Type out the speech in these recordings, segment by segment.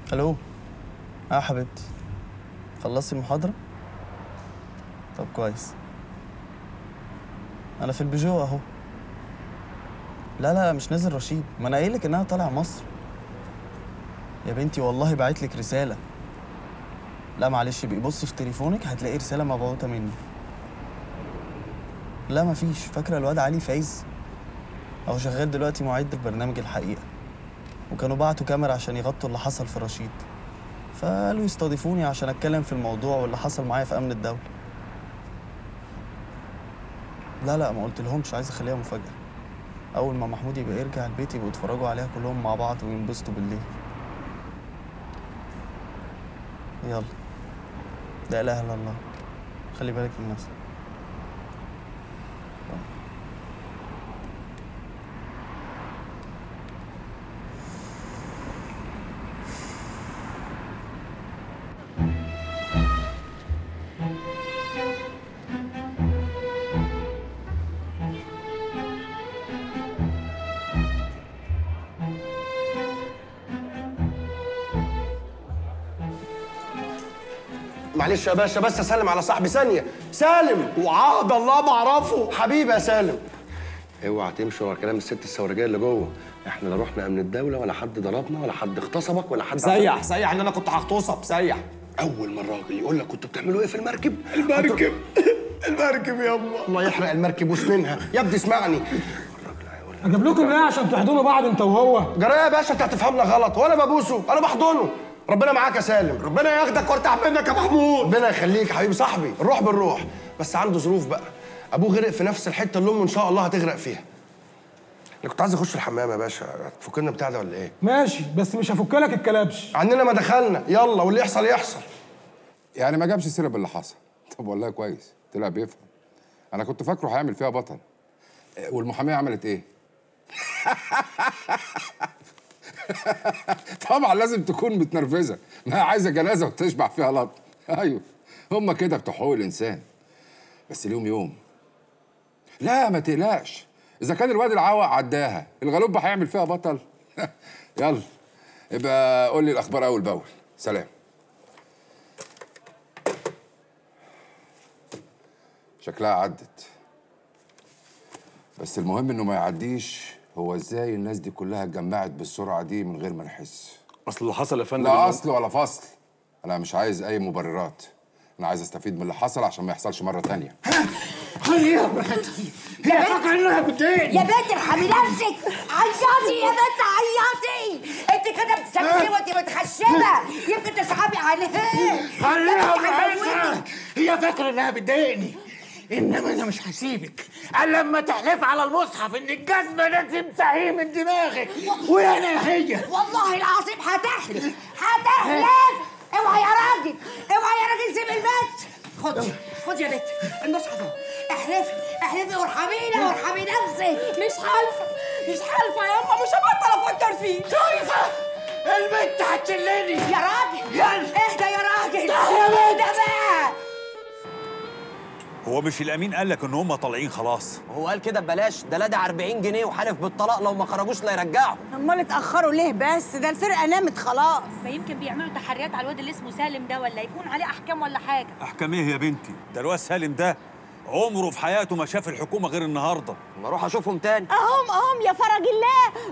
الو اه حبيبتي خلصتي المحاضرة؟ طب كويس انا في البيجو اهو لا لا مش نازل رشيد ما انا قايل لك ان انا طالع مصر يا بنتي والله بعت لك رسالة لا معلش بقي بصي في تليفونك هتلاقي رسالة مبعوثة مني لا مفيش فاكرة الواد علي فايز هو شغال دلوقتي معد في برنامج الحقيقة وكانوا بعتوا كاميرا عشان يغطوا اللي حصل في رشيد فقالوا يستضيفوني عشان اتكلم في الموضوع واللي حصل معايا في امن الدولة لا لا ما قلت لهمش عايز اخليها مفاجأة اول ما محمود يبقى يرجع البيت يبقوا يتفرجوا عليها كلهم مع بعض وينبسطوا بالليل يلا لا اله الا الله خلي بالك من نفسك معلش يا باشا بس اسلم على صاحبي ثانيه سالم وعهد الله ما اعرفه حبيبي يا سالم اوعى تمشي ورا كلام الست السورجيه اللي جوه احنا لا رحنا امن الدوله ولا حد ضربنا ولا حد اغتصبك ولا حد سيح سيح ان انا كنت هغتصب سيح اول ما الراجل يقول لك كنتوا بتعملوا ايه في المركب المركب المركب يا الله الله يحرق المركب وسنينها يا ابني اسمعني اجيب لكم ايه عشان تحضنوا بعض انت وهو جرايه يا باشا انت هتفهمنا غلط وانا ببوسه انا بحضنه ربنا معاك يا سالم ربنا ياخدك وارتاح منك يا محمود ربنا يخليك يا حبيبي صاحبي الروح بالروح بس عنده ظروف بقى ابوه غرق في نفس الحته اللي امه ان شاء الله هتغرق فيها انا كنت عايز اخش الحمام يا باشا تفكرنا بتاع ده ولا ايه ماشي بس مش هفك لك الكلبش عننا ما دخلنا يلا واللي يحصل يحصل يعني ما جابش سيره باللي حصل طب والله كويس طلع بيفهم انا كنت فاكره هيعمل فيها بطل إيه، والمحاميه عملت ايه طبعا لازم تكون متنرفزه ما هي عايزه جنازه وتشبع فيها لط ايوه هم كده بتوع حقوق الانسان بس اليوم يوم لا ما تقلقش اذا كان الواد العوق عداها الغلوب هيعمل فيها بطل يلا يبقى قول لي الاخبار اول باول سلام شكلها عدت بس المهم انه ما يعديش هو ازاي الناس دي كلها اتجمعت بالسرعه دي من غير ما نحس اصل اللي حصل يا فندم لا إنه- اصل ولا فصل انا مش عايز اي مبررات انا عايز استفيد من اللي حصل عشان ما يحصلش مره تانية خليها براحتي هي فاكره انها بتضايقني يا بنت ارحمي نفسك عيطي يا بنت عيطي انت كده بتسمسي وانت متخشبه يمكن تسحبي عليها خليها يا بنتي براحتها هتموتك. هي فاكره انها بتضايقني انما انا مش هسيبك الا لما تحلف على المصحف ان الجزمه لازم تمسحيه من دماغك وانا هي والله العظيم هتحلف هتحلف اوعى يا راجل اوعى يا راجل سيب البيت خدي خدي يا بنت المصحف اهو احلفي احلفي وارحمينا وارحمي نفسك مش حالفه مش حالفه يا اما مش هبطل افكر فيه شايفه البنت هتشلني يا راجل يلا اهدى يا راجل تعال يا بنت. اهدى بقى هو مش الامين قال لك ان هم طالعين خلاص هو قال كده ببلاش ده لدع 40 جنيه وحلف بالطلاق لو ما خرجوش لا يرجعوا امال اتاخروا ليه بس ده الفرقه نامت خلاص ما يمكن بيعملوا تحريات على الواد اللي اسمه سالم ده ولا يكون عليه احكام ولا حاجه احكام ايه يا بنتي ده الواد سالم ده عمره في حياته ما شاف الحكومه غير النهارده ما اروح اشوفهم تاني اهم اهم يا فرج الله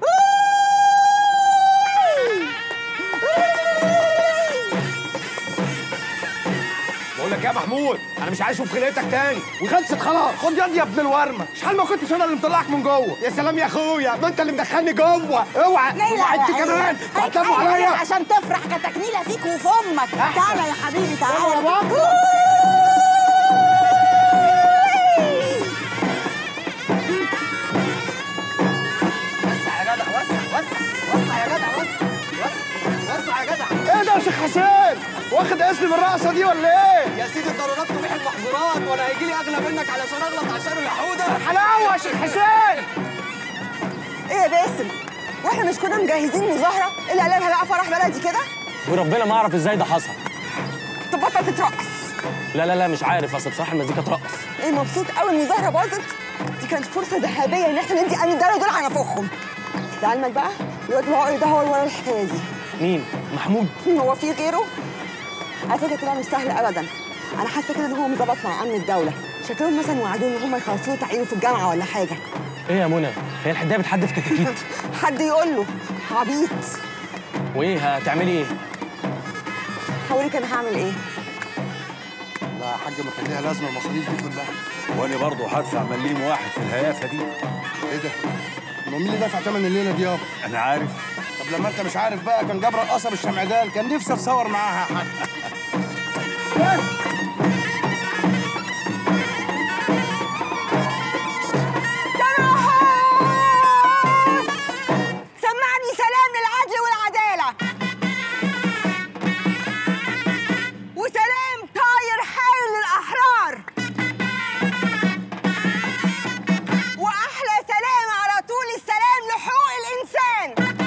بقول لك يا محمود انا مش عايز اشوف خلقتك تاني وخلصت خلاص خد يد يا ابن الورمه شحال ما كنتش انا اللي مطلعك من جوه يا سلام يا اخويا ما انت اللي مدخلني جوه اوعى اوعى انت كمان تعتموا عليا عشان تفرح كتكنيله فيك وفي امك تعالى يا حبيبي تعالى يا بابا. وسع يا جدع وسع وسع وسع يا جدع وسع وسع وسع يا جدع ايه ده يا شيخ حسين واخد اسمي بالرقصه دي ولا ايه يا سيدي الضرورات تبيح المحظورات وانا هيجي لي اغلى منك علشان اغلط عشان يا حوده حلاوه يا شيخ حسين ايه يا باسم واحنا مش كنا مجهزين مظاهره اللي قلبها بقى فرح بلدي كده وربنا ما اعرف ازاي ده حصل تبطل تترقص لا لا لا مش عارف اصل بصراحه المزيكا ترقص ايه مبسوط قوي المظاهره باظت دي كانت فرصه ذهبيه ان احنا ندي امن الدوله دول على نفوخهم لعلمك بقى الواد العقري ده هو اللي ورا الحكايه دي مين محمود هو في غيره على فكره كده مش سهل ابدا انا حاسه كده ان هو مظبط مع امن الدوله شكلهم مثلا وعدوه ان هم يخلصوا تعيينه في الجامعه ولا حاجه ايه يا منى هي الحدايه بتحدف كتاكيت حد يقول له عبيط وايه هتعملي ايه هوريك انا هعمل ايه لا يا حاج ما كان ليها لازمه المصاريف دي كلها وانا برضه هدفع مليم واحد في الهيافه دي ايه ده؟ امال مين اللي دافع ثمن الليله دي يابا؟ انا عارف طب لما انت مش عارف بقى كان جاب رقاصه بالشمعدان كان نفسي اتصور معاها يا حاج سمعني سلام للعدل والعدالة وسلام طاير حال للأحرار وأحلى سلام على طول السلام لحقوق الإنسان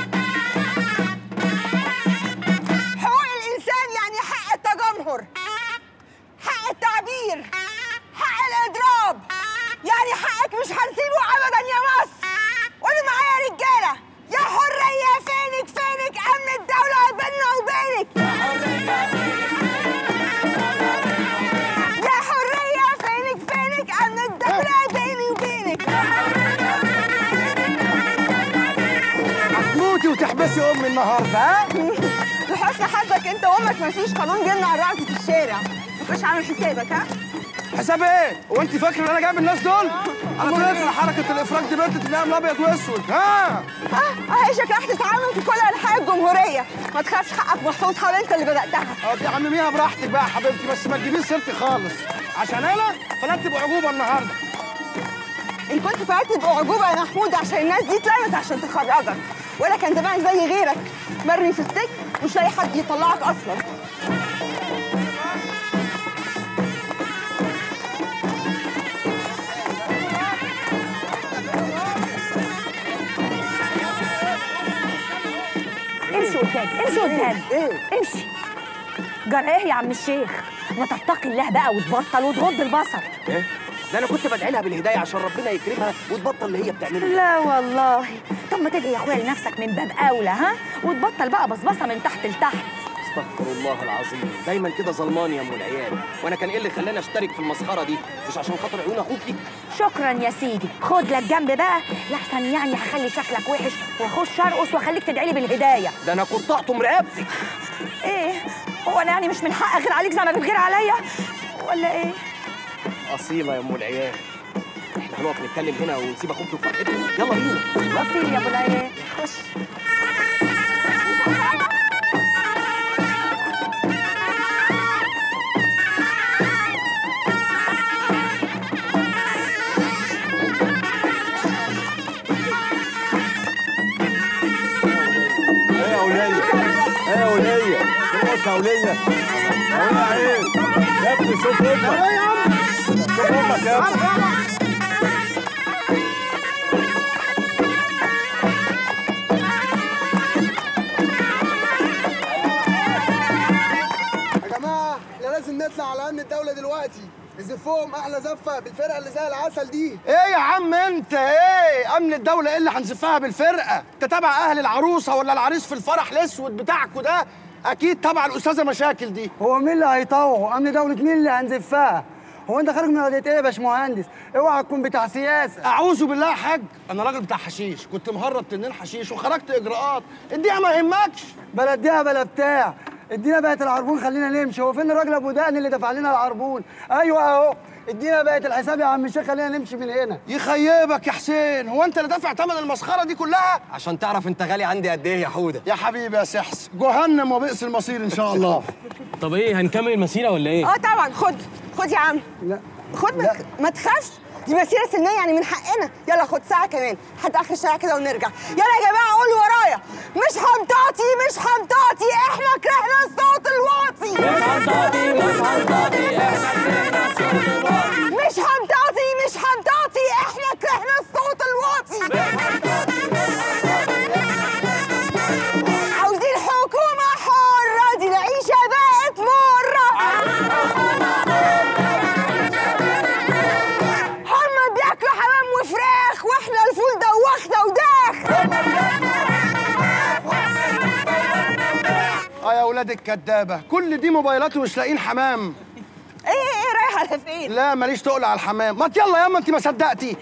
حقوق الإنسان يعني حق التجمهر حق التعبير حق الإضراب يعني حقك مش هنسيبه أبدا يا مصر قولوا معايا يا رجالة يا حرية فينك فينك أمن الدولة بيننا وبينك يا حرية فينك فينك أمن الدولة بيني وبينك هتموتي وتحبسي امي النهارده ها؟ لحسن حظك أنت وأمك مفيش قانون جبنا على الرقص في الشارع مش عامل حسابك ها حساب ايه؟ هو انت فاكر ان انا جايب الناس دول؟ على فكره حركه الافراج دي بنت تتنام ابيض واسود ها؟ اه اهي شكلك تتعامل في كل انحاء الجمهوريه ما تخافش حقك محفوظ حاول انت اللي بداتها اه دي عمميها براحتك بقى يا حبيبتي بس ما تجيبيش سيرتي خالص عشان انا فلتت بعجوبه النهارده ان كنت فعلت باعجوبه يا محمود عشان الناس دي اتلمت عشان تخرجك ولا كان زمان زي غيرك مرمي في السجن مش لاقي حد يطلعك اصلا امشي قدام امشي قدام امشي جرى ايه يا عم الشيخ ما تتقي الله بقى وتبطل وتغض البصر ايه ده انا كنت بدعي لها بالهدايه عشان ربنا يكرمها وتبطل اللي هي بتعمله لا والله طب ما تدعي يا اخويا لنفسك من باب اولى ها وتبطل بقى بصبصه من تحت لتحت استغفر الله العظيم دايما كده ظلمان يا ام العيال وانا كان ايه اللي خلاني اشترك في المسخره دي مش عشان خاطر عيون اخوكي شكرا يا سيدي خد لك جنب بقى لحسن يعني هخلي شكلك وحش واخش ارقص واخليك تدعي لي بالهدايه ده انا قطعتم رقبتي ايه هو انا يعني مش من حق اغير عليك زي ما بتغير عليا ولا ايه اصيله يا ام العيال احنا هنقف نتكلم هنا ونسيب اخوك وفرحته يلا بينا اصيل يا ابو العيال خش ايه يا وليه ايه يا وليه خلاص يا وليه ايه عيب يا ابني شوف امك شوف امك يا ابني يا جماعه احنا لازم نطلع على امن الدوله دلوقتي نزفهم احلى زفه بالفرقه اللي زي العسل دي ايه يا عم انت ايه امن الدوله ايه اللي هنزفها بالفرقه انت تبع اهل العروسه ولا العريس في الفرح الاسود بتاعكوا ده اكيد تبع الاستاذه مشاكل دي هو مين اللي هيطوعه؟ امن دوله مين اللي هنزفها؟ هو انت خارج من ولايه ايه يا باشمهندس؟ اوعى تكون بتاع سياسه اعوذ بالله يا حاج انا راجل بتاع حشيش كنت مهرب تنين حشيش وخرجت اجراءات الدقيقه ما يهمكش بلا اديها بلا بتاع ادينا بقت العربون خلينا نمشي هو فين الراجل ابو دقن اللي دفع لنا العربون ايوه اهو ادينا بقت الحساب يا عم الشيخ خلينا نمشي من هنا يخيبك يا حسين هو انت اللي دافع ثمن المسخره دي كلها عشان تعرف انت غالي عندي قد ايه يا حوده يا حبيبي يا سحس جهنم وبئس المصير ان شاء الله طب ايه هنكمل المسيره ولا ايه اه طبعا خد خد يا عم لا خد ما, ما تخافش دي مسيره سلميه يعني من حقنا يلا خد ساعه كمان لحد اخر الشارع كده ونرجع يلا يا جماعه قولوا ورايا مش همطاطي مش همطاطي احنا كرهنا الصوت الواطي مش همطاطي مش همطاطي احنا كرهنا الصوت الواطي مش همطاطي مش همطاطي احنا كرهنا الصوت الواطي عاوزين حكومة حرة دي العيشة بقت مرة هم بياكلوا حمام وفراخ واحنا الفول دوخنا وداخ اه يا ولاد الكدابه كل دي موبايلات ومش لاقيين حمام ايه ايه رايح على فين لا ماليش تقل على الحمام ما يلا ياما انت ما صدقتي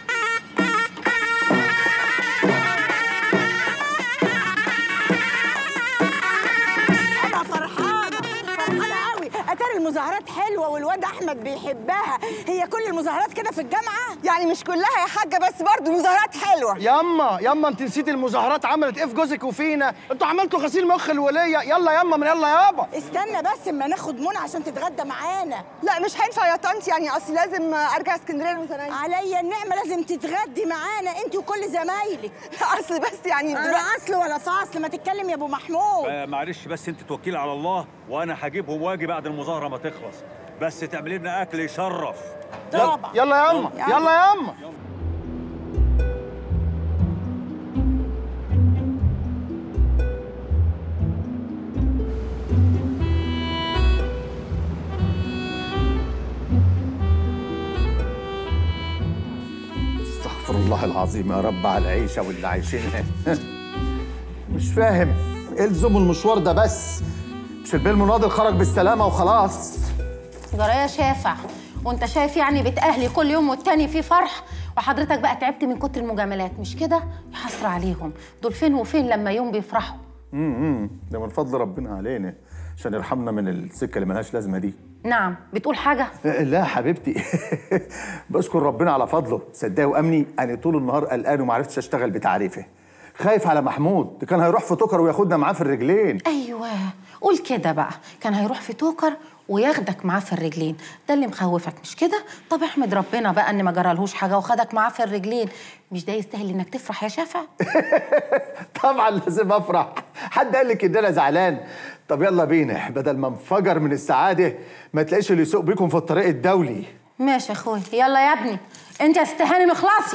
انا فرحانه فرحانه قوي اتاري المظاهرات حلوه والواد احمد بيحبها هي كل المظاهرات كده في الجامعه يعني مش كلها يا حاجه بس برضو المظاهرات حلوه ياما ياما انت نسيتي المظاهرات عملت ايه في جوزك وفينا انتوا عملتوا غسيل مخ الوليه يلا ياما من يلا يابا استنى بس اما ناخد منى عشان تتغدى معانا لا مش هينفع يا طنط يعني اصل لازم ارجع اسكندريه المتنين عليا النعمه لازم تتغدي معانا انت وكل زمايلك اصل بس يعني لا اصل ولا فاصل ما تتكلم يا ابو محمود آه، معلش بس انت توكلي على الله وانا هجيبهم واجي بعد المظاهره ما تخلص بس تعملي لنا اكل يشرف يلا يلا ياما يلا ياما استغفر الله العظيم يا رب على العيشة واللي عايشينها مش فاهم الزموا المشوار ده بس مش البيه المناضل خرج بالسلامة وخلاص جرايه شافع وانت شايف يعني بيت اهلي كل يوم والتاني فيه فرح وحضرتك بقى تعبت من كتر المجاملات مش كده يحسر عليهم دول فين وفين لما يوم بيفرحوا امم ده من فضل ربنا علينا عشان يرحمنا من السكة اللي ملهاش لازمة دي نعم بتقول حاجه لا حبيبتي بشكر ربنا على فضله صدقني وامني انا طول النهار قلقان وما عرفتش اشتغل بتعريفه خايف على محمود ده كان هيروح في توكر وياخدنا معاه في الرجلين ايوه قول كده بقى كان هيروح في توكر وياخدك معاه في الرجلين ده اللي مخوفك مش كده طب احمد ربنا بقى ان ما جرالهوش حاجه وخدك معاه في الرجلين مش ده يستاهل انك تفرح يا شافع طبعا لازم افرح حد قال لك ان انا زعلان طب يلا بينا بدل ما انفجر من السعاده ما تلاقيش اللي يسوق بيكم في الطريق الدولي ماشي يا اخوي يلا يا ابني انت يا ست هانم اخلصي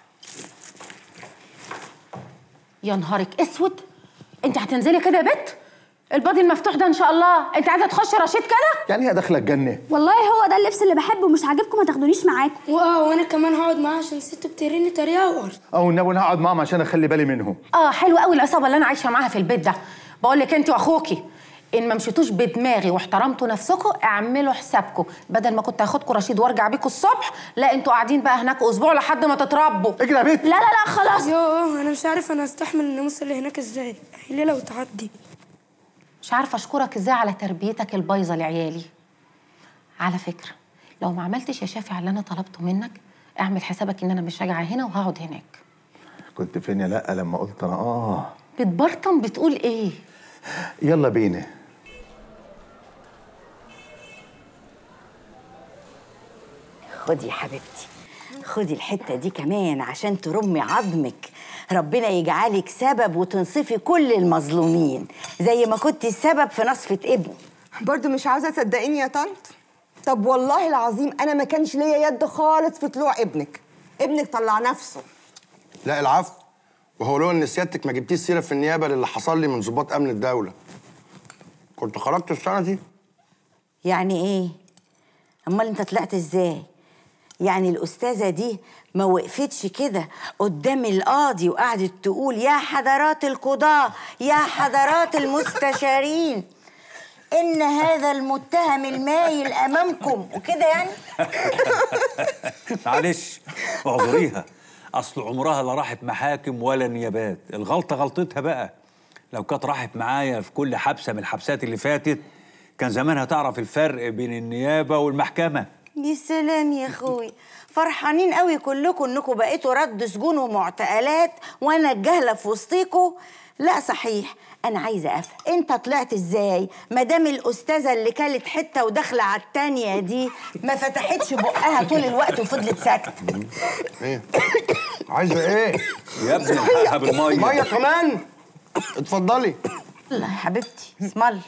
يا نهارك اسود انت هتنزلي كده يا بت البادي المفتوح ده ان شاء الله انت عايزه تخشي رشيد كده يعني هي داخله الجنه والله هو ده اللبس اللي بحبه مش عاجبكم ما تاخدونيش معاكم واه وانا كمان هقعد معاه عشان ست بتريني طريقه وقر او النبي انا هقعد معاهم عشان اخلي بالي منهم اه حلو قوي العصابه اللي انا عايشه معاها في البيت ده بقول لك انت واخوكي ان ما مشيتوش بدماغي واحترمتوا نفسكم اعملوا حسابكم بدل ما كنت هاخدكم رشيد وارجع بيكم الصبح لا انتوا قاعدين بقى هناك اسبوع لحد ما تتربوا اجري يا بيت لا لا لا خلاص يوه انا مش عارف انا استحمل الناموس اللي هناك ازاي ليله وتعدي مش عارفه اشكرك ازاي على تربيتك البايظه لعيالي على فكره لو ما عملتش يا شافع اللي انا طلبته منك اعمل حسابك ان انا مش راجعه هنا وهقعد هناك كنت فين يا لا لما قلت انا اه بتبرطم بتقول ايه يلا بينا خدي يا حبيبتي خدي الحته دي كمان عشان ترمي عظمك ربنا يجعلك سبب وتنصفي كل المظلومين زي ما كنت السبب في نصفة ابني برضو مش عاوزه تصدقيني يا طنط طب والله العظيم انا ما كانش ليا يد خالص في طلوع ابنك ابنك طلع نفسه لا العفو وهو لو ان سيادتك ما جبتيش سيره في النيابه للي حصل لي من ضباط امن الدوله كنت خرجت السنه دي يعني ايه امال انت طلعت ازاي يعني الاستاذه دي ما وقفتش كده قدام القاضي وقعدت تقول يا حضرات القضاه يا حضرات المستشارين ان هذا المتهم المايل امامكم وكده يعني معلش اعذريها اصل عمرها لا راحت محاكم ولا نيابات الغلطه غلطتها بقى لو كانت راحت معايا في كل حبسه من الحبسات اللي فاتت كان زمانها تعرف الفرق بين النيابه والمحكمه يا سلام يا اخوي فرحانين قوي كلكم انكم بقيتوا رد سجون ومعتقلات وانا الجهله في وسطيكوا لا صحيح انا عايزه افهم انت طلعت ازاي ما دام الاستاذه اللي كلت حته وداخله على التانيه دي ما فتحتش بقها طول الوقت وفضلت ساكته ايه عايزه ايه يا ابني الحقها بالميه ميه كمان اتفضلي الله يا حبيبتي اسم الله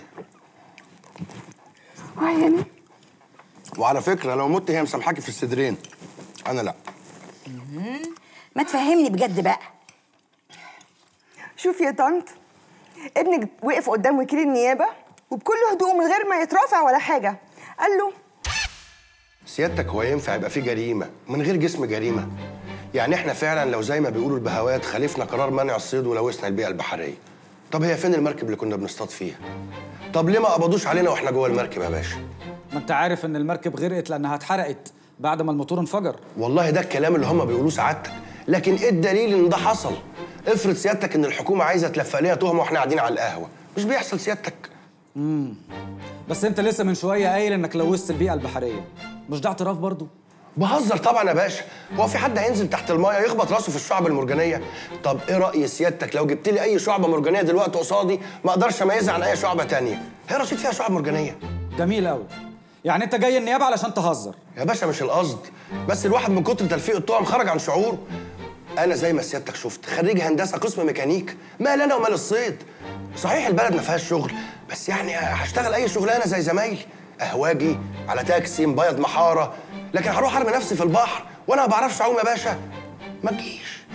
عيني وعلى فكره لو مت هي مسامحاكي في الصدرين انا لا ما تفهمني بجد بقى شوفي يا طنط ابنك وقف قدام وكيل النيابه وبكل هدوء من غير ما يترافع ولا حاجه قال له سيادتك هو ينفع يبقى فيه جريمه من غير جسم جريمه يعني احنا فعلا لو زي ما بيقولوا البهوات خالفنا قرار منع الصيد ولوثنا البيئه البحريه طب هي فين المركب اللي كنا بنصطاد فيها طب ليه ما قبضوش علينا واحنا جوه المركب يا باشا ما انت عارف ان المركب غرقت لانها اتحرقت بعد ما الموتور انفجر والله ده الكلام اللي هم بيقولوه سعادتك لكن ايه الدليل ان ده حصل افرض سيادتك ان الحكومه عايزه تلفق ليها تهمه واحنا قاعدين على القهوه مش بيحصل سيادتك امم بس انت لسه من شويه قايل انك لوثت البيئه البحريه مش ده اعتراف برضو بهزر طبعا يا باشا هو في حد هينزل تحت المايه يخبط راسه في الشعب المرجانيه طب ايه راي سيادتك لو جبت لي اي شعبه مرجانيه دلوقتي قصادي ما اقدرش اميزها عن اي شعبه تانية هي رشيد فيها شعب مرجانيه جميل قوي يعني انت جاي النيابه علشان تهزر يا باشا مش القصد بس الواحد من كتر تلفيق التهم خرج عن شعوره انا زي ما سيادتك شفت خريج هندسه قسم ميكانيك مال انا ومال الصيد صحيح البلد ما فيهاش شغل بس يعني هشتغل اي شغلانه زي زمايلي اهواجي على تاكسي مبيض محاره لكن هروح ارمي نفسي في البحر وانا ما بعرفش اعوم يا باشا ما تجيش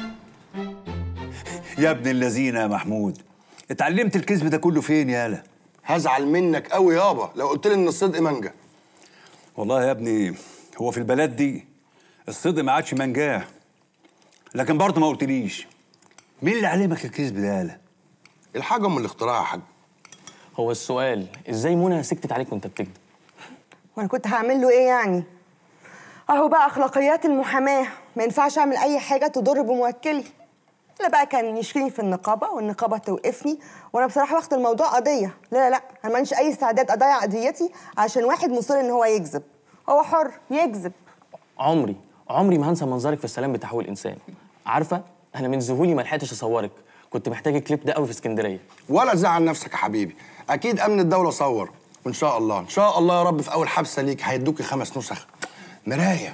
يا ابن الذين يا محمود اتعلمت الكذب ده كله فين يالا هزعل منك قوي يابا لو قلت لي ان الصدق منجا والله يا ابني هو في البلد دي الصدق ما عادش منجاه لكن برضه ما قلتليش مين اللي علمك الكذب ده يالا الحاجه ام الاختراع يا حاج هو السؤال ازاي منى سكتت عليك وانت بتكذب وانا كنت هعمل له ايه يعني اهو بقى اخلاقيات المحاماه ما ينفعش اعمل اي حاجه تضر بموكلي لا بقى كان يشكيني في النقابه والنقابه توقفني وانا بصراحه واخد الموضوع قضيه لا لا لا انا ما عنديش اي استعداد اضيع قضيتي عشان واحد مصر ان هو يكذب هو حر يكذب عمري عمري ما هنسى منظرك في السلام بتاع حقوق الانسان عارفه انا من ذهولي ما لحقتش اصورك كنت محتاج الكليب ده قوي في اسكندريه ولا تزعل نفسك يا حبيبي اكيد امن الدوله صور وان شاء الله ان شاء الله يا رب في اول حبسه ليك هيدوكي خمس نسخ مرايه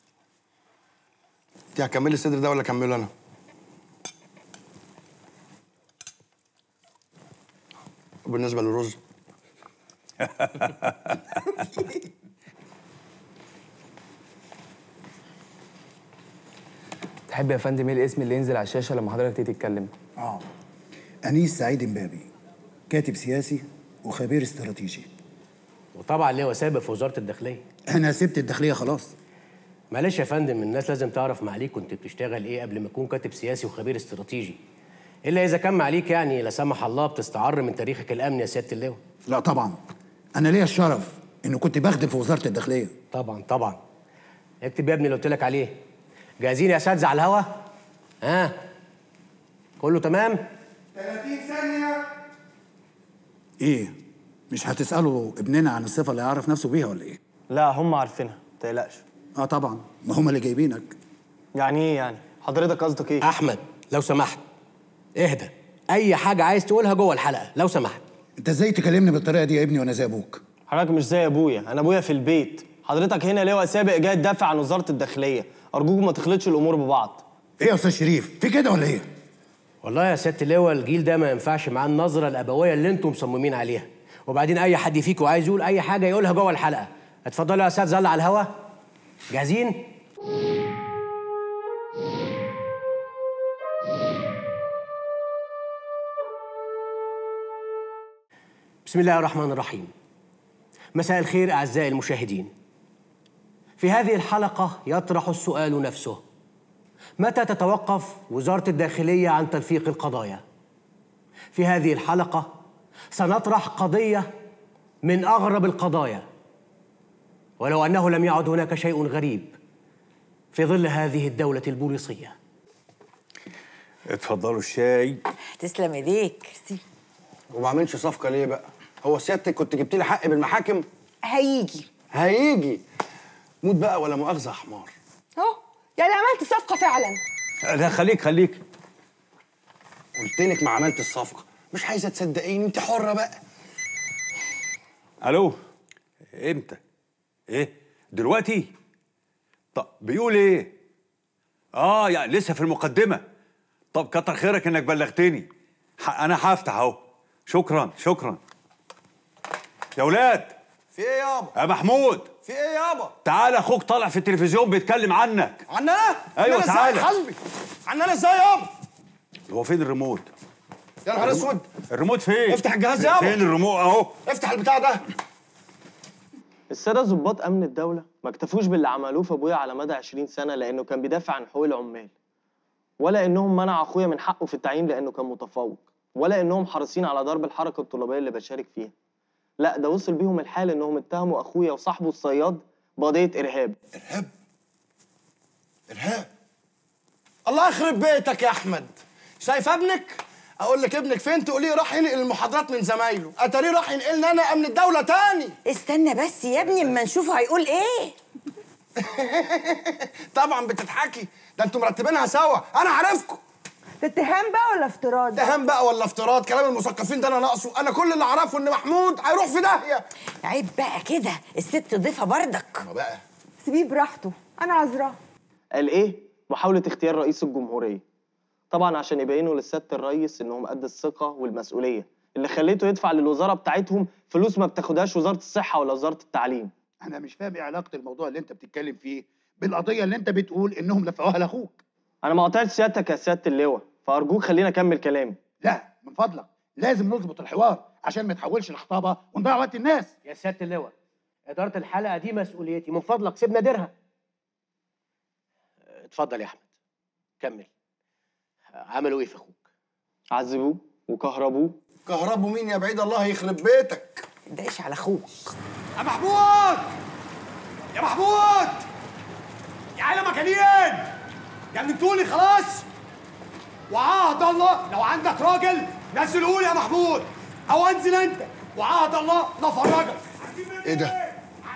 انت هكملي الصدر ده ولا اكمله انا وبالنسبه للرز تحب يا فندم ايه الاسم اللي ينزل على الشاشه لما حضرتك تيجي تتكلم اه انيس سعيد امبابي كاتب سياسي وخبير استراتيجي وطبعا ليه سابق في وزاره الداخليه انا سبت الداخليه خلاص معلش يا فندم الناس لازم تعرف معاليك كنت بتشتغل ايه قبل ما تكون كاتب سياسي وخبير استراتيجي الا اذا كان معاليك يعني لا سمح الله بتستعر من تاريخك الامني يا سياده اللواء لا طبعا انا ليا الشرف انه كنت بخدم في وزاره الداخليه طبعا طبعا اكتب يا ابني اللي قلت لك عليه جاهزين يا اساتذه على الهوا ها كله تمام 30 ثانية ايه مش هتسالوا ابننا عن الصفه اللي يعرف نفسه بيها ولا ايه لا هم عارفينها ما تقلقش اه طبعا ما هم اللي جايبينك يعني ايه يعني حضرتك قصدك ايه احمد لو سمحت اهدى اي حاجه عايز تقولها جوه الحلقه لو سمحت انت ازاي تكلمني بالطريقه دي يا ابني وانا زي ابوك حضرتك مش زي ابويا انا ابويا في البيت حضرتك هنا لواء سابق جاي تدافع عن وزاره الداخليه ارجوك ما تخلطش الامور ببعض ايه يا استاذ شريف في كده ولا ايه والله يا سياده اللواء الجيل ده ما ينفعش معاه النظره الابويه اللي انتم مصممين عليها وبعدين اي حد فيكم عايز يقول اي حاجه يقولها جوه الحلقه اتفضلوا يا اساتذه يلا على الهوا جاهزين بسم الله الرحمن الرحيم مساء الخير اعزائي المشاهدين في هذه الحلقه يطرح السؤال نفسه متى تتوقف وزاره الداخليه عن تلفيق القضايا في هذه الحلقه سنطرح قضيه من اغرب القضايا ولو انه لم يعد هناك شيء غريب في ظل هذه الدوله البوليسيه اتفضلوا الشاي تسلم ايديك وما بعملش صفقه ليه بقى هو سيادتك كنت جبت لي حق بالمحاكم هيجي هيجي موت بقى ولا مؤاخذه يا حمار اهو يعني عملت صفقه فعلا لا خليك خليك قلت لك ما عملت الصفقه مش عايزه تصدقيني انت حره بقى الو امتى ايه دلوقتي طب بيقول ايه اه يعني لسه في المقدمه طب كتر خيرك انك بلغتني ح- انا هفتح اهو شكرا شكرا يا ولاد في ايه يابا يا محمود في ايه يابا تعال اخوك طالع في التلفزيون بيتكلم عنك عننا أيوة، عننا تعالى. ازاي يا حلبي عننا ازاي يابا هو فين الريموت يا نهار اسود الريموت فين افتح الجهاز يابا فين الريموت اهو افتح البتاع ده الساده ضباط امن الدوله ما اكتفوش باللي عملوه في ابويا على مدى 20 سنه لانه كان بيدافع عن حقوق العمال ولا انهم منعوا اخويا من حقه في التعيين لانه كان متفوق ولا انهم حريصين على ضرب الحركه الطلابيه اللي بشارك فيها لا ده وصل بيهم الحال انهم اتهموا اخويا وصاحبه الصياد بقضيه ارهاب ارهاب الله يخرب بيتك يا احمد شايف ابنك اقول لك ابنك فين تقوليه راح ينقل المحاضرات من زمايله اتاريه راح ينقلني انا امن الدوله تاني استنى بس يا ابني اما نشوف هيقول ايه طبعا بتضحكي ده انتوا مرتبينها سوا انا عارفكم ده اتهام بقى ولا افتراض اتهام بقى ولا افتراض كلام المثقفين ده انا ناقصه انا كل اللي اعرفه ان محمود هيروح في داهيه عيب بقى كده الست ضيفه بردك ما بقى سيبيه براحته انا عذراه قال ايه محاوله اختيار رئيس الجمهوريه طبعا عشان يبينوا للسياده الرئيس انهم قد الثقه والمسؤوليه اللي خليته يدفع للوزاره بتاعتهم فلوس ما بتاخدهاش وزاره الصحه ولا وزاره التعليم انا مش فاهم ايه علاقه الموضوع اللي انت بتتكلم فيه بالقضيه اللي انت بتقول انهم دفعوها لاخوك انا ما قطعتش سيادتك يا سياده اللواء فارجوك خليني اكمل كلامي لا من فضلك لازم نظبط الحوار عشان ما يتحولش لخطابه ونضيع وقت الناس يا سياده اللواء اداره الحلقه دي مسؤوليتي من فضلك سيبنا ديرها اتفضل يا احمد كمل عملوا ايه في اخوك عذبوه وكهربوه كهربوا مين يا بعيد الله يخرب بيتك دايش على اخوك يا محمود يا محمود يا عيلة مكانين جننتوني خلاص وعهد الله لو عندك راجل نزل قول يا محمود او انزل انت وعهد الله نفرجك ايه ده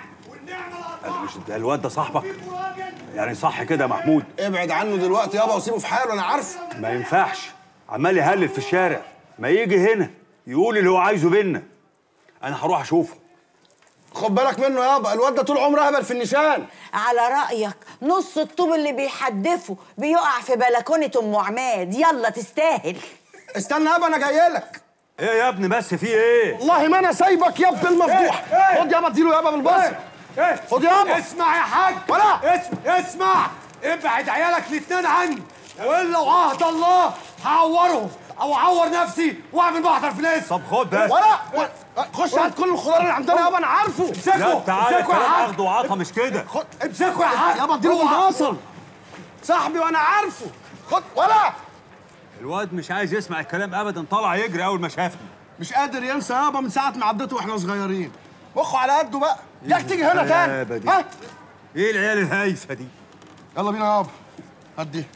مش ده الواد ده صاحبك يعني صح كده يا محمود ابعد عنه دلوقتي يابا وسيبه في حاله انا عارفه ما ينفعش عمال يهلل في الشارع ما يجي هنا يقول اللي هو عايزه بينا انا هروح اشوفه خد بالك منه يابا الواد ده طول عمره اهبل في النشان على رايك نص الطوب اللي بيحدفه بيقع في بلكونه ام عماد يلا تستاهل استنى يابا انا جاي لك ايه يا ابني بس في ايه والله ما انا سايبك يا ابن المفضوح إيه؟ خد يابا اديله يابا بالبصر ايه خد يابا اسمع يا حاج ولا اسمع اسمع ابعد عيالك الاتنين عني والا وعهد الله هعورهم او اعور نفسي واعمل محضر في ناس طب خد بس ولا ولا- خش هات كل الخضار اللي عندنا يابا انا عارفه لا تعالى امسكوا يا كلام حاج اخد وعطا مش كده خد امسكوا يا حاج يابا اديله اوعى. بالبصر صاحبي وانا عارفه خد ولا الواد مش عايز يسمع الكلام ابدا طلع يجري اول ما شافني مش قادر ينسى يابا من ساعه ما عدته واحنا صغيرين مخه على قده بقى ياك تيجي هنا الغلابة تاني دي؟ ها ايه العيال الهايفه دي يلا بينا يابا هات دي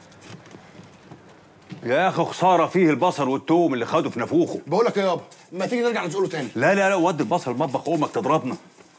يا اخي خساره فيه البصل والثوم اللي خده في نافوخه بقول لك ايه يابا ما تيجي نرجع نسأله تاني لا لا لا ودي البصل المطبخ امك تضربنا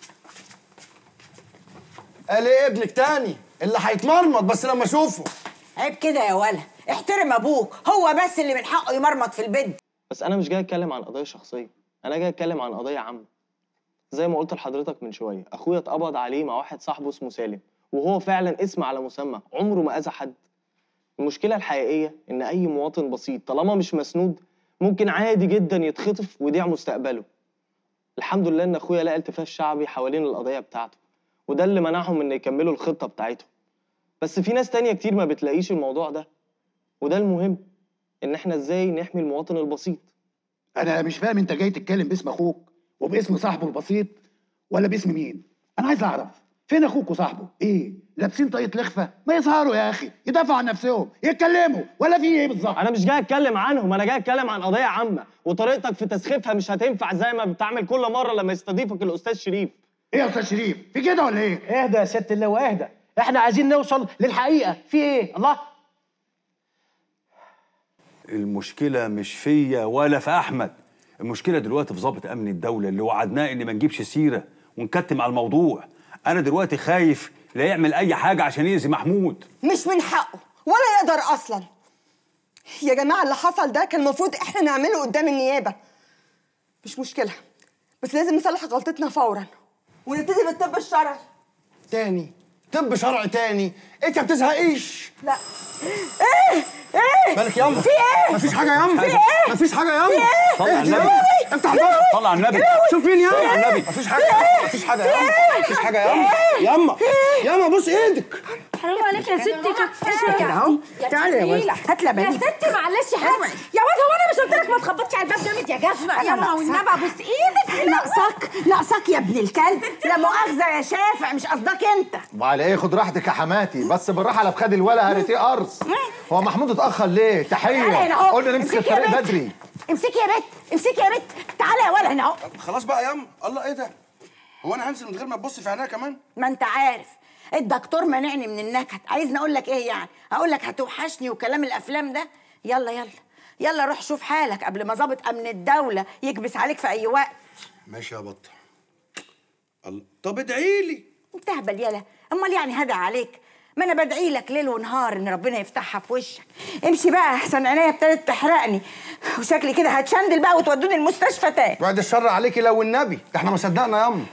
قال ايه ابنك تاني اللي هيتمرمط بس لما اشوفه عيب كده يا ولا احترم ابوك هو بس اللي من حقه يمرمط في البيت بس انا مش جاي اتكلم عن قضيه شخصيه انا جاي اتكلم عن قضيه عامه زي ما قلت لحضرتك من شويه اخويا اتقبض عليه مع واحد صاحبه اسمه سالم وهو فعلا اسم على مسمى عمره ما اذى حد المشكله الحقيقيه ان اي مواطن بسيط طالما مش مسنود ممكن عادي جدا يتخطف ويضيع مستقبله الحمد لله ان اخويا لقى التفاف شعبي حوالين القضيه بتاعته وده اللي منعهم ان يكملوا الخطه بتاعتهم بس في ناس تانية كتير ما بتلاقيش الموضوع ده وده المهم ان احنا ازاي نحمي المواطن البسيط انا مش فاهم انت جاي تتكلم باسم اخوك وباسم صاحبه البسيط ولا باسم مين انا عايز اعرف فين اخوك وصاحبه ايه لابسين طاقية لخفه ما يظهروا يا اخي يدافعوا عن نفسهم يتكلموا ولا في ايه بالظبط انا مش جاي اتكلم عنهم انا جاي اتكلم عن قضيه عامه وطريقتك في تسخيفها مش هتنفع زي ما بتعمل كل مره لما يستضيفك الاستاذ شريف ايه يا استاذ شريف في كده ولا ايه اهدى يا سياده اللواء اهدى احنا عايزين نوصل للحقيقه في ايه الله المشكله مش فيا ولا في احمد المشكله دلوقتي في ضابط امن الدوله اللي وعدناه ان ما نجيبش سيره ونكتم على الموضوع انا دلوقتي خايف لا يعمل اي حاجه عشان يأذي محمود مش من حقه ولا يقدر اصلا يا جماعه اللي حصل ده كان المفروض احنا نعمله قدام النيابه مش مشكله بس لازم نصلح غلطتنا فورا ونبتدي بالطب الشرعي تاني طب شرع تاني انت ما بتزهقيش لا ايه ايه بالك ياما في ايه مفيش حاجه ياما في ايه مفيش حاجه ياما في ايه صلي على اهدي النبي. ياما. افتح الباب صلي على النبي شوف مين صلي على ياما النبي. مفيش حاجه مفيش حاجه ياما مفيش حاجه ياما ياما ياما بص ايدك حرام عليك يا ستي كده كده اهو تعالي يا ولد هات يا لبن ستي معلش حاجه يا واد هو انا مش قلت لك ما تخبطش على الباب جامد يا جزمه يا ماما والنبي ابوس ايدك ناقصك ناقصك يا ابن الكلب لا مؤاخذه يا شافع مش قصدك انت وعلى ايه خد راحتك يا حماتي بس بالراحه لا بخد الولا هرتيه قرص هو محمود اتاخر ليه تعالى هنا تحيه أهو. قلنا نمسك امسكي يا الطريق بنت. بدري امسكي يا بت امسكي يا بت تعالى يا ولا هنا اهو خلاص بقى يا ام الله ايه ده هو انا هنزل من غير ما تبص في عينيا كمان ما انت عارف الدكتور منعني من النكد عايزني اقول لك ايه يعني اقول لك هتوحشني وكلام الافلام ده يلا يلا يلا روح شوف حالك قبل ما ظابط امن الدوله يكبس عليك في اي وقت ماشي يا بطه الله طب ادعي لي انت هبل يلا امال يعني هدى عليك ما انا بدعي لك ليل ونهار ان ربنا يفتحها في وشك امشي بقى احسن عينيا ابتدت تحرقني وشكلي كده هتشندل بقى وتودوني المستشفى تاني بعد الشر عليكي لو النبي ده احنا ما صدقنا يا ام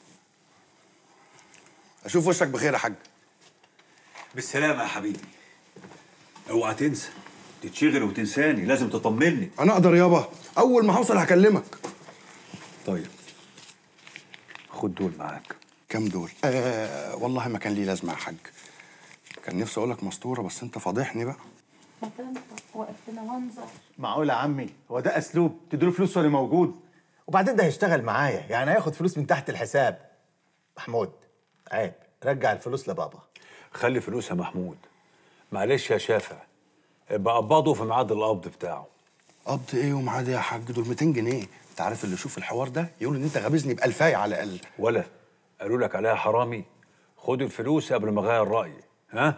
اشوف وشك بخير يا حاج بالسلامة يا حبيبي اوعى تنسى تتشغل وتنساني لازم تطمني انا اقدر يابا اول ما هوصل هكلمك طيب خد دول معاك كام دول آه والله ما كان لي لازمه يا حاج كان نفسي اقول لك مستوره بس انت فاضحني بقى واقف لنا منظر معقول يا عمي هو ده اسلوب تديله فلوس وانا موجود وبعدين ده هيشتغل معايا يعني هياخد فلوس من تحت الحساب محمود عيب رجع الفلوس لبابا خلي فلوس يا محمود معلش يا شافع ابقى قبضه في ميعاد القبض بتاعه قبض ايه ومعاد يا حاج دول 200 جنيه انت عارف اللي يشوف الحوار ده يقول ان انت غابزني بألفاي على الاقل ولا قالوا لك عليها حرامي خد الفلوس قبل ما اغير رايي ها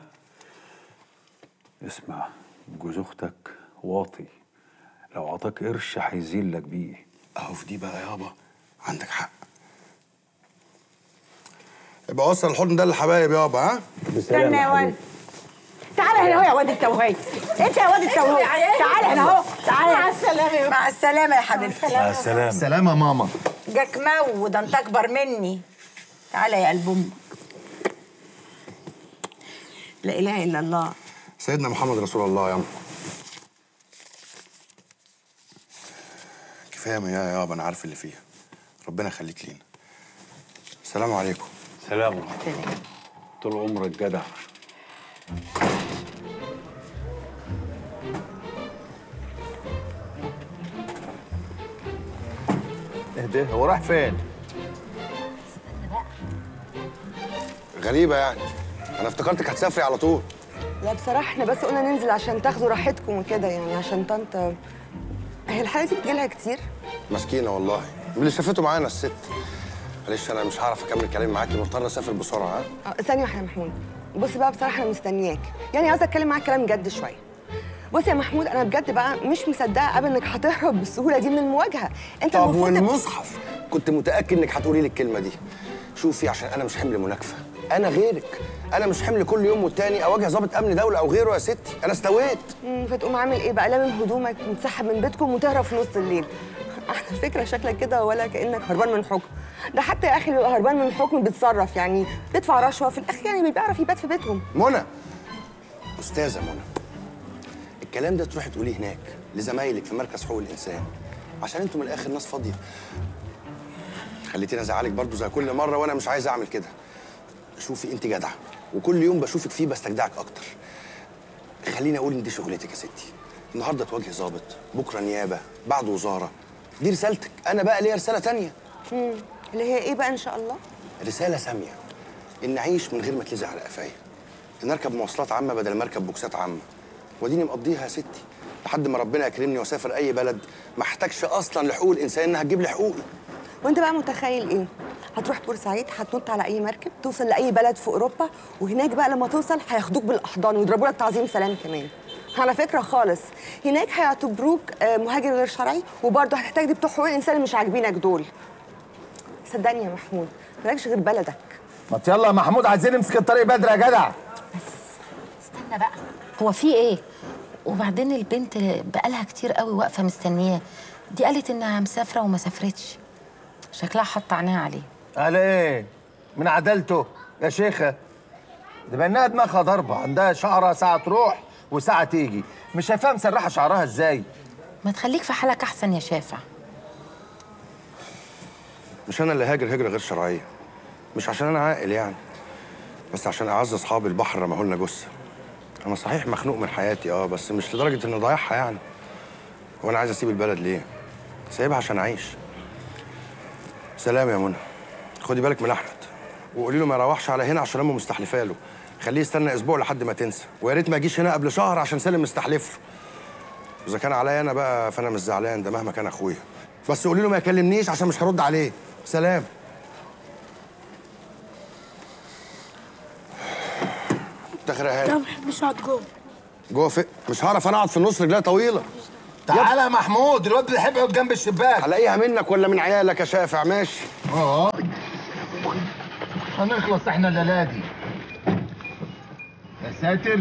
اسمع جوز اختك واطي لو عطاك قرش هيذلك بيه اهو في دي بقى يابا عندك حق يبقى وصل الحضن ده للحبايب يابا ها استنى يا ولد تعالى هنا اهو يا واد التوهيد انت يا واد التوهيد تعالى هنا اهو تعالى مع السلامه مع السلامه يا حبيبتي مع السلامة سلامة ماما جاك مو ده انت اكبر مني تعالى يا قلب امك لا اله الا الله سيدنا محمد رسول الله يا عم كفايه ما يا يابا انا عارف اللي فيها ربنا يخليك لينا السلام عليكم سلام طول عمرك جدع اهدى هو راح فين؟ غريبه يعني انا افتكرتك هتسافري على طول لا بصراحة احنا بس قلنا ننزل عشان تاخدوا راحتكم وكده يعني عشان طنط هي الحالة دي بتجيلها كتير مسكينه والله من اللي شافته معانا الست معلش انا مش هعرف اكمل كلامي معاكي مضطر اسافر بسرعه ها اه ثانية واحدة يا محمود بص بقى بصراحة أنا مستنياك يعني عايزة أتكلم معاك كلام جد شوية بص يا محمود أنا بجد بقى مش مصدقة أبدا إنك هتهرب بالسهولة دي من المواجهة أنت طب المفروض تبقى- والمصحف كنت متاكد انك هتقولي لي الكلمه دي شوفي عشان انا مش حمل مناكفه انا غيرك انا مش حمل كل يوم والتاني اواجه ضابط امن دوله او غيره يا ستي انا استويت مم، فتقوم عامل ايه بقى لامم هدومك متسحب من بيتكم وتهرب في نص الليل على فكره شكلك كده ولا كانك هربان من حكم ده حتى يا اخي اللي بيبقى هربان من الحكم بيتصرف يعني بيدفع رشوه في الاخر يعني بيعرف يبات في بيتهم منى استاذه منى الكلام ده تروحي تقوليه هناك لزمايلك في مركز حقوق الانسان عشان انتوا من الاخر ناس فاضيه خليتيني ازعلك برضو زي كل مره وانا مش عايز اعمل كده شوفي انت جدعه وكل يوم بشوفك فيه بستجدعك اكتر خليني اقول ان دي شغلتك يا ستي النهارده تواجهي ظابط بكره نيابه بعد وزاره دي رسالتك انا بقى ليا رساله تانية مم. اللي هي ايه بقى ان شاء الله رساله ساميه ان اعيش من غير ما اتلزق على قفايا ان اركب مواصلات عامه بدل ما اركب بوكسات عامه واديني مقضيها يا ستي لحد ما ربنا يكرمني واسافر اي بلد ما احتاجش اصلا لحقوق الانسان انها تجيب لي حقوقي وانت بقى متخيل ايه هتروح بورسعيد هتنط على اي مركب توصل لاي بلد في اوروبا وهناك بقى لما توصل هياخدوك بالاحضان ويضربوا لك تعظيم سلام كمان على فكره خالص هناك هيعتبروك آه، مهاجر غير شرعي وبرضه هتحتاج بتوع حقوق الانسان اللي مش عاجبينك دول صدقني يا محمود مالكش غير بلدك ما يلا يا محمود عايزين نمسك الطريق بدري يا جدع استنى بقى هو في ايه وبعدين البنت بقالها كتير قوي واقفه مستنياه دي قالت انها مسافره وما سافرتش شكلها حط عينيها عليه قال ايه من عدالته يا شيخه دي بانها دماغها ضربه عندها شعرها ساعه تروح وساعه تيجي مش شايفاها مسرحه شعرها ازاي ما تخليك في حالك احسن يا شافع مش انا اللي هاجر هجره غير شرعيه مش عشان انا عاقل يعني بس عشان اعز اصحابي البحر رماه لنا جثه انا صحيح مخنوق من حياتي اه بس مش لدرجه اني ضايعها يعني وانا عايز اسيب البلد ليه سايبها عشان اعيش سلام يا منى خدي بالك من احمد وقولي له ما يروحش على هنا عشان امه مستحلفه له خليه يستنى اسبوع لحد ما تنسى ويا ريت ما يجيش هنا قبل شهر عشان سالم مستحلف له اذا كان عليا انا بقى فانا مش زعلان ده مهما كان اخويا بس قولي له ما يكلمنيش عشان مش هرد عليه سلام تاخر يا لا هاني ما بحبش اقعد جوه جوه في مش هعرف انا اقعد في النص رجليا طويله تعالى يا محمود الواد بيحب يقعد جنب الشباك هلاقيها منك ولا من عيالك يا شافع ماشي اه هنخلص احنا الليله دي يا ساتر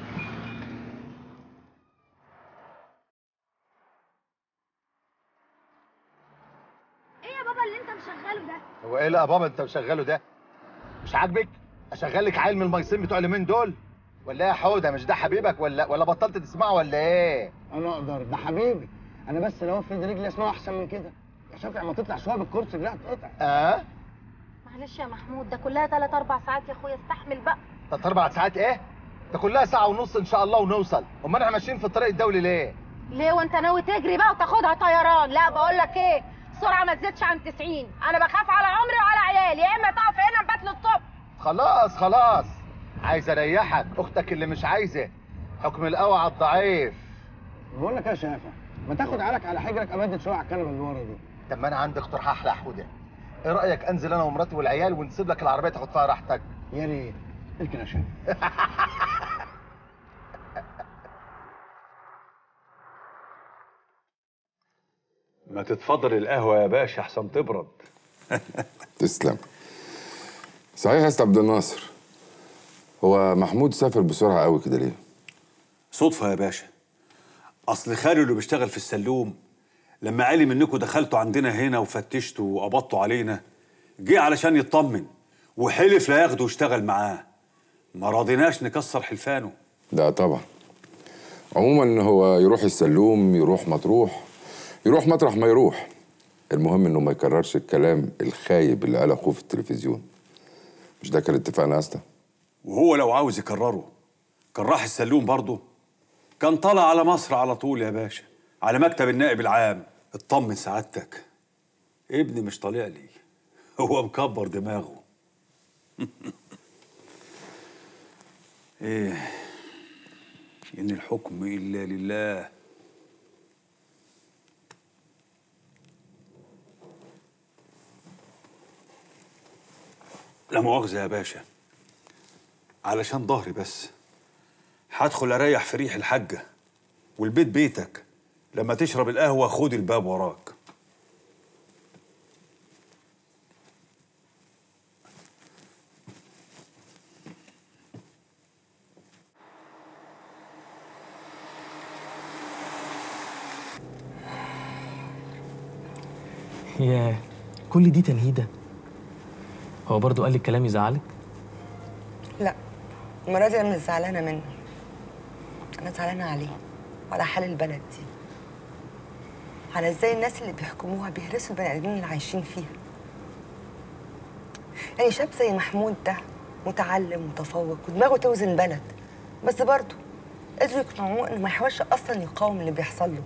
ايه يا بابا اللي انت مشغله ده هو ايه لا يا بابا انت مشغله ده مش عاجبك اشغل لك عيل من الميصين بتوع اليومين دول ولا ايه يا حوده مش ده حبيبك ولا ولا بطلت تسمعه ولا ايه انا اقدر ده حبيبي انا بس لو افرد رجلي اسمعه احسن من كده يا شافع ما تطلع شويه بالكرسي رجلها تقطع اه معلش يا محمود ده كلها ثلاث اربع ساعات يا اخويا استحمل بقى تلات اربع ساعات ايه ده كلها ساعه ونص ان شاء الله ونوصل امال احنا ماشيين في الطريق الدولي ليه ليه وانت ناوي تجري بقى وتاخدها طيران لا بقول لك ايه السرعه ما تزيدش عن 90 انا بخاف على عمري وعلى عيالي يا اما تقف هنا نبات للصبح خلاص خلاص عايز اريحك اختك اللي مش عايزه حكم القوي على الضعيف بقول لك يا شافع ما تاخد عقلك على حجرك امدد شويه على الكنبه اللي ورا دي طب ما انا عندي اقتراح احلى يا حوده ايه رايك انزل انا ومراتي والعيال ونسيب لك العربيه تاخد فيها راحتك يا ريت اركن يا شافع ما تتفضل القهوة يا باشا أحسن تبرد تسلم صحيح يا استاذ عبد الناصر هو محمود سافر بسرعه قوي كده ليه صدفة يا باشا أصل خالي اللي بيشتغل في السلوم لما علم إنكم دخلتوا عندنا هنا وفتشتوا وقبضتوا علينا جه علشان يطمن وحلف لا ياخده ويشتغل معاه ما رضيناش نكسر حلفانه ده طبعا عموما هو يروح السلوم يروح مطروح يروح مطرح ما يروح المهم انه ما يكررش الكلام الخايب اللي قال اخوه في التلفزيون مش ده كان اتفاقنا يا اسطى وهو لو عاوز يكرره كان راح السلوم برضه كان طالع على مصر على طول يا باشا على مكتب النائب العام اطمن سعادتك ابني مش طالع لي هو مكبر دماغه ايه ان الحكم الا لله لا مؤاخذة يا باشا علشان ظهري بس هدخل اريح في ريح الحاجة والبيت بيتك لما تشرب القهوة خد الباب وراك ياه كل دي تنهيده هو برضو قال لي الكلام يزعلك لا المرة دي أنا مش زعلانة منه أنا زعلانة عليه وعلى حال البلد دي على ازاي الناس اللي بيحكموها بيهرسوا البني آدمين اللي عايشين فيها يعني شاب زي محمود ده متعلم متفوق ودماغه توزن بلد بس برضه قدروا يقنعوه انه ما يحاولش اصلا يقاوم اللي بيحصل له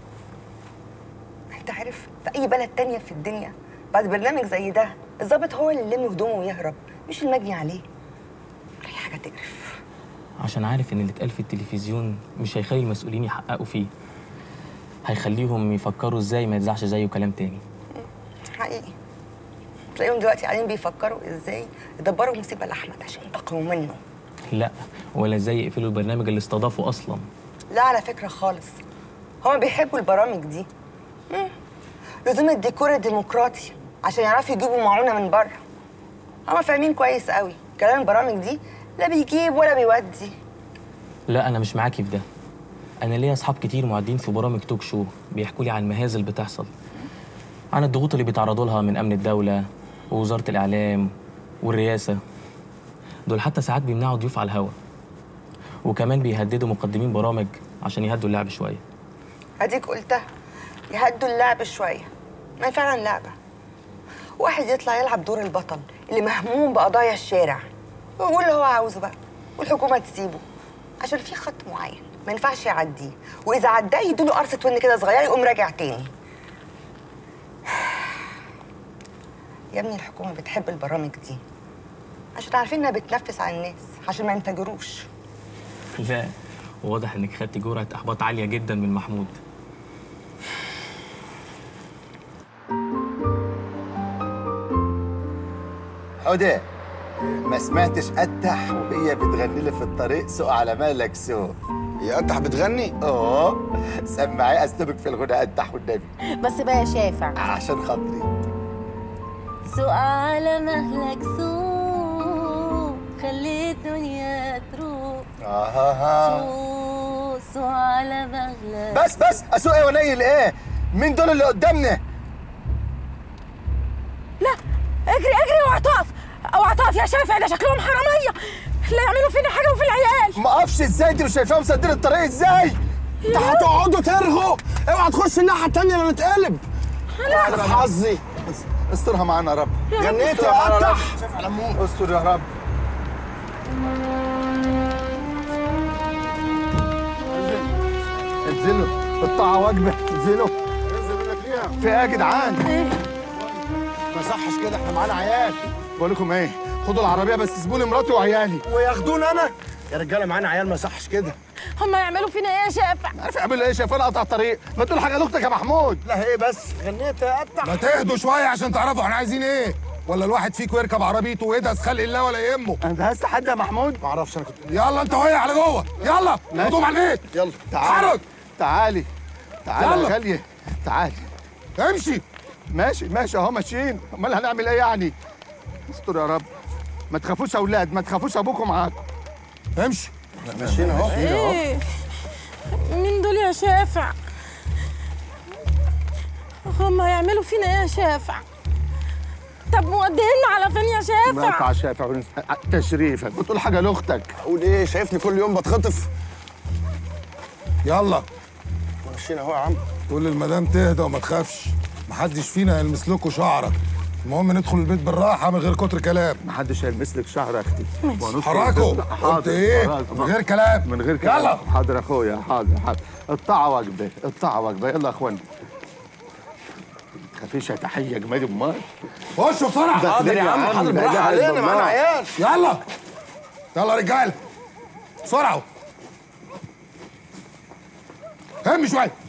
انت عارف في اي بلد تانية في الدنيا بعد برنامج زي ده الضابط هو اللي يلم هدومه ويهرب مش المجني عليه اي حاجه تقرف عشان عارف ان اللي اتقال في التلفزيون مش هيخلي المسؤولين يحققوا فيه هيخليهم يفكروا ازاي ما يتذاعش زيه كلام تاني حقيقي تلاقيهم دلوقتي قاعدين بيفكروا ازاي يدبروا مصيبه لاحمد عشان ينتقموا منه لا ولا ازاي يقفلوا البرنامج اللي استضافه اصلا لا على فكره خالص هما بيحبوا البرامج دي مم. لزوم الديكور الديمقراطي عشان يعرفوا يجيبوا معونه من بره هما فاهمين كويس قوي كلام البرامج دي لا بيجيب ولا بيودي لا انا مش معاكي في ده انا ليا اصحاب كتير معدين في برامج توك شو بيحكوا لي عن المهازل اللي بتحصل عن الضغوط اللي بيتعرضوا لها من امن الدوله ووزاره الاعلام والرئاسه دول حتى ساعات بيمنعوا ضيوف على الهوا وكمان بيهددوا مقدمين برامج عشان يهدوا اللعب شويه اديك قلتها يهدوا اللعب شويه ما هي فعلا لعبه واحد يطلع يلعب دور البطل اللي مهموم بقضايا الشارع ويقول اللي هو عاوزه بقى والحكومه تسيبه عشان في خط معين ما ينفعش يعديه واذا عداه يدوله قرصه ون كده صغيره يقوم راجع تاني يا ابني الحكومه بتحب البرامج دي عشان عارفين انها بتنفس على الناس عشان ما ينفجروش لا وواضح انك خدتي جرعه احباط عاليه جدا من محمود حودة ما سمعتش قتح وهي بتغني لي في الطريق سوق على مالك سوق يا قتح بتغني؟ اه سمعي اسلوبك في الغنى قتح والنبي بس بقى يا شافع عشان خاطري سوق على مهلك سوق خلي الدنيا تروق اها سوق سوق على مهلك بس بس اسوق ايه ونيل ايه مين دول اللي قدامنا لا اجري اجري اوعى تقف اوعى تقف يا شافع ده شكلهم حراميه لا يعملوا فينا حاجه وفي العيال ما اقفش ازاي انت مش شايفاهم مسدين الطريق ازاي انت هتقعدوا ترغوا اوعى تخش الناحيه التانيه لا نتقلب لا انا حظي استرها معانا يا رب غنيت استرها يا معانا يا رب. قتح شوف على مو استر يا رب انزلوا الطاعة واجبة انزلوا في ايه يا جدعان؟ ما صحش كده احنا معانا عيال بقول لكم ايه خدوا العربية بس سيبوا لي مراتي وعيالي وياخدوني انا يا رجاله معانا عيال ما صحش كده هم يعملوا فينا ايه يا شافع عارف يعمل ايه شايف انا قطع الطريق ما تقول حاجة لاختك يا محمود لا ايه بس غنيت يا قتح ما تهدوا شويه عشان تعرفوا احنا عايزين ايه ولا الواحد فيكم يركب عربيته ويدهس خلق الله ولا يهمه انت هست حد يا محمود ما اعرفش انا كنت يلا انت وهي على جوه يلا ماشي. خدوهم على البيت يلا تعالي حرك تعالي تعالي يلا. يا غالية تعالي امشي ماشي ماشي اهو ماشيين امال هنعمل ايه يعني استر يا رب ما تخافوش يا اولاد ما تخافوش ابوكم معاكم امشي ماشيين اهو ايه مين دول يا شافع هم يعملوا فينا ايه يا شافع طب مودينا على فين يا مالك شافع على شافع ونس- تشريفك بتقول حاجه لاختك اقول ايه شايفني كل يوم بتخطف يلا ماشيين اهو يا عم قول للمدام تهدى وما تخافش محدش فينا هيلمس لكم شعرك المهم ندخل البيت بالراحه من غير كتر كلام محدش هيلمس لك شهر يا اختي وهندخل حركوا. البيت- قلت إيه؟ حاضر. من غير كلام. من غير كلام يلا. حاضر يا اخويا حاضر حاضر الطاعه واجبه الطاعه واجبه يلا يا اخوانا خفيش يا تحيه جمال امال خشوا بسرعه داخلين يا عم، حاضر لا بالراحه إله إلا علينا معانا الله. عيال يلا يلا يا رجاله بسرعه هم شويه